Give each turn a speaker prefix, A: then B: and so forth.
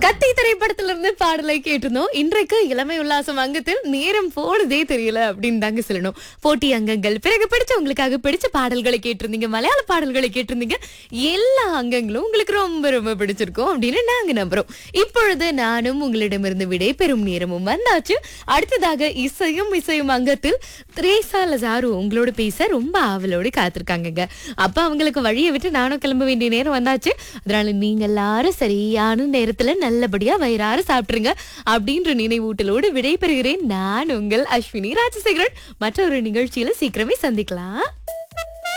A: கத்தி திரைப்படத்துல இருந்து பாடலை கேட்டிருந்தோம் இன்றைக்கு இளமை உல்லாசம் அங்கத்தில் நேரம் போனதே தெரியல அப்படின்னு தாங்க சொல்லணும் போட்டி அங்கங்கள் பிறகு பிடிச்ச உங்களுக்காக பிடிச்ச பாடல்களை கேட்டிருந்தீங்க மலையாள பாடல்களை கேட்டிருந்தீங்க எல்லா அங்கங்களும் உங்களுக்கு ரொம்ப ரொம்ப பிடிச்சிருக்கும் அப்படின்னு நாங்க நம்புறோம் இப்பொழுது நானும் உங்களிடமிருந்து விடை பெறும் நேரமும் வந்தாச்சு அடுத்ததாக இசையும் இசையும் அங்கத்தில் திரேசா லசாரு உங்களோட பேச ரொம்ப ஆவலோடு காத்திருக்காங்கங்க அப்ப அவங்களுக்கு வழியை விட்டு நானும் கிளம்ப வேண்டிய நேரம் வந்தாச்சு அதனால நீங்க எல்லாரும் சரியான நேரத்துல நல்லபடியா வயிறார சாப்பிட்டுருங்க அப்படின்ற நினைவூட்டலோடு விடைபெறுகிறேன் நான் உங்கள் அஸ்வினி ராஜசேகரன் மற்றொரு நிகழ்ச்சியில சீக்கிரமே சந்திக்கலாம்